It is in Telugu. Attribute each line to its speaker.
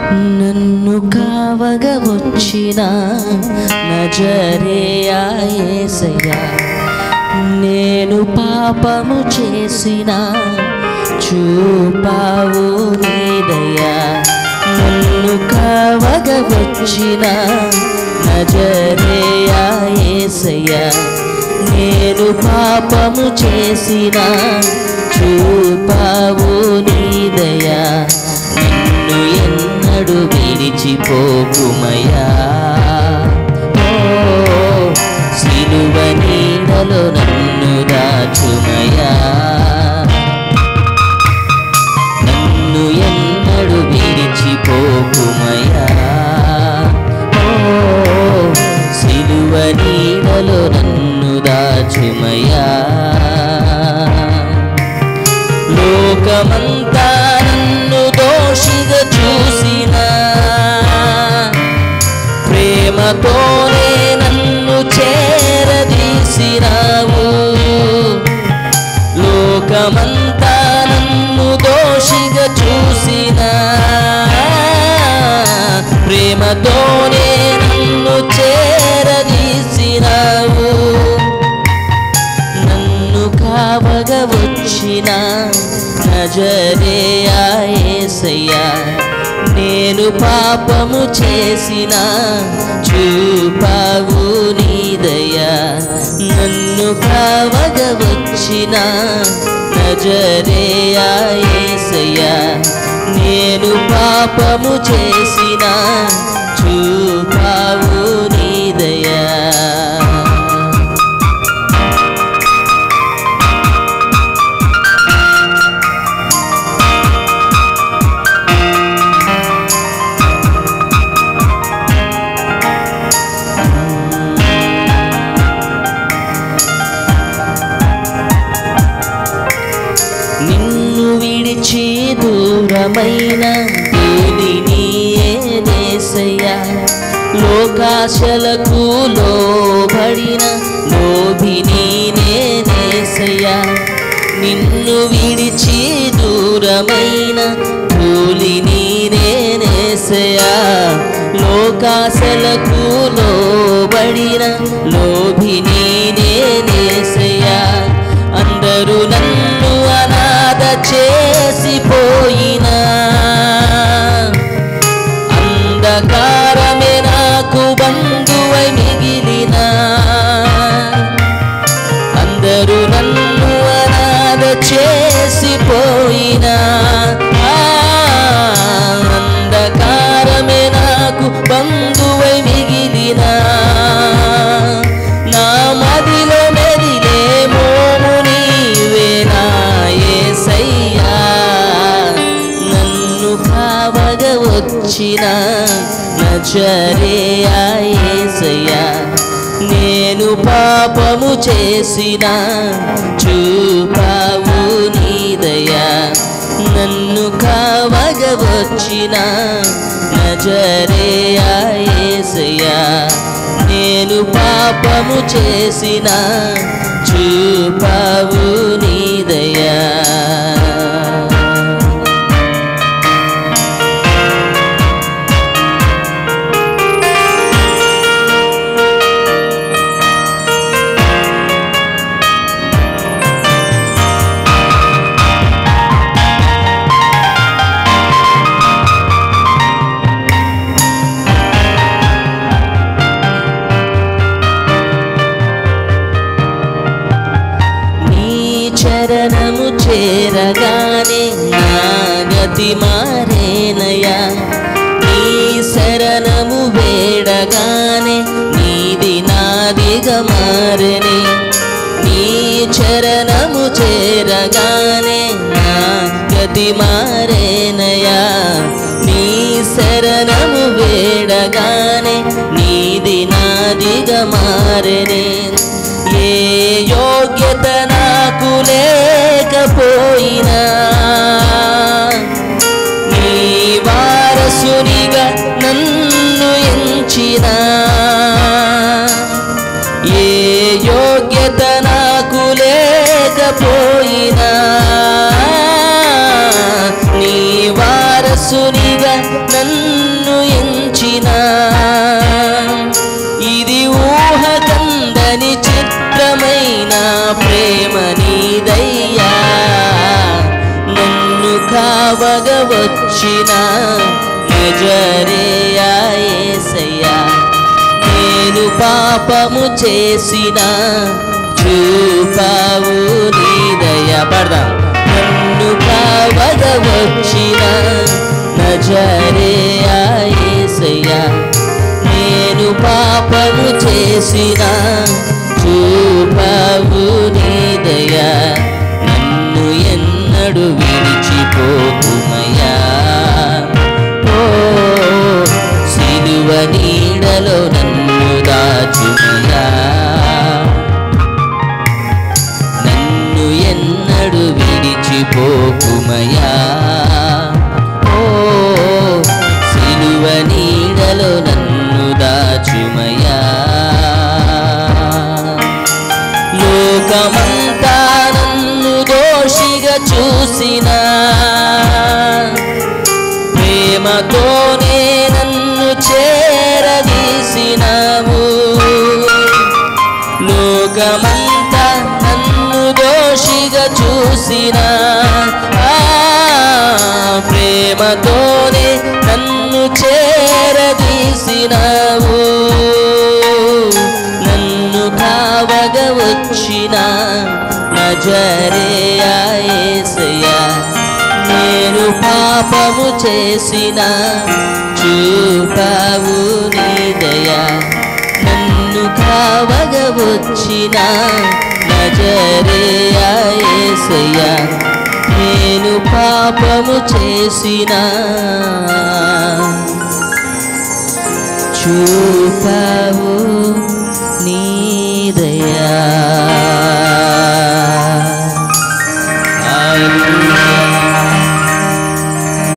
Speaker 1: నన్ను కావగా వచ్చిన నజరేయా యేసయ్యా నేను పాపము చేసిన చూపావు నీదయ్యా నన్ను కావగా వచ్చిన నజరేయా యేసయ్యా నేను పాపము చేసిన చూపావు నీదయ్యా నిన్ను ఎన్నడు విడిచిపోకుమయా ఓ సిలువ నీడలో నన్ను దాచుమయా నన్ను ఎన్నడు విడిచిపోకుమయా ఓ సిలువ నీడలో నన్ను దాచుమయా లోకమంతా నన్ను దోషిగా చూసిన ప్రేమతోనే నన్ను చేరదీసినావు లోకమంతా నన్ను దోషిగా చూసిన ప్రేమతోనే నన్ను చేరదీసినావు నన్ను కావగా వచ్చిన నజరేయా యేసయ్యా నేను పాపము చేసిన చూపావు నీదయ్యా నన్ను కావగా వచ్చిన నజరేయా యేసయ్యా నేను పాపము చేసిన చూపావు నీదయ్యా నిన్ను విడిచి దూరమైన దేనిని ఏదేసయ్యా లోకాశలకు లోబడిన లోభిని నేనేసయ్యా నిన్ను విడిచి దూరమైన కూలిని నేనేసయ్యా లోకాశలకు లోబడిన లోభిని నేనేసయ్యా అందరూ నన్ను అనాథ చేసిపోయినా అంధకారమే నాకు బంధువై మిగిలిన అందరూ నన్ను అనాథ చేసిపోయినా ఆ, అంధకారమే నాకు బంధువై మిగిలిన నా మదిలో మెదిలే మోము నీవే నా యేసయ్యా నన్ను కావగా వచ్చిన నజరేయా యేసయ్యా నేను పాపము చేసిన చూపావు నీదయా నన్ను కావగా వచ్చిన నజరేయా యేసయ్యా నేను పాపము చేసిన చూపావు నీదయా నీ చరణము చేరగానే నా గతి మారేనయా నీ శరణము వేడగానే నీది నాదిగా మారని నీ చరణము చేరగానే నా గతి మారేనయా నీ శరణము వేడగానే నీది నాదిగా మారని ఏ యోగ్యత నాకు లేకపోయినా నీ వారసునిగా నన్ను ఎంచిన ఏ యోగ్యత నాకు లేకపోయినా నీ వారసునిగా నన్ను ఎంచిన ఇది ఊహకందని చిత్రమైన ప్రేమ నీదయ్యా నన్ను కావగ వచ్చిన నజరేయా యేసయ్యా నేను పాపము చేసిన చూపావు నీదయ పడదాం నన్ను కావగ వచ్చిన నజరేయా యేసయ్యా నేను పాపము చేసిన చూపావు నీదయా నన్ను ఎన్నడు విడిచిపోకుమయ్యా ఓ సిలువ నీడలో నన్ను దాచుమయ్యా నన్ను ఎన్నడు విడిచిపోకుమయ్యా ఓ సిలువ నీడలో నన్ను దాచుమయ్యా లోకమంతా నన్ను దోషిగా చూసిన ప్రేమతోనే నన్ను చేరదీసినావు లోకమంతా నన్ను దోషిగా చూసిన ఆ, ప్రేమతోనే నన్ను చేరదీసినావు నన్ను కావగ వచ్చిన నజరేయా యేసయ్యా నేను పాపము చేసిన చూపావు నీదయా నన్ను కావగ వచ్చిన నజరేయా యేసయ్యా నేను పాపము చేసిన చూపావు నీ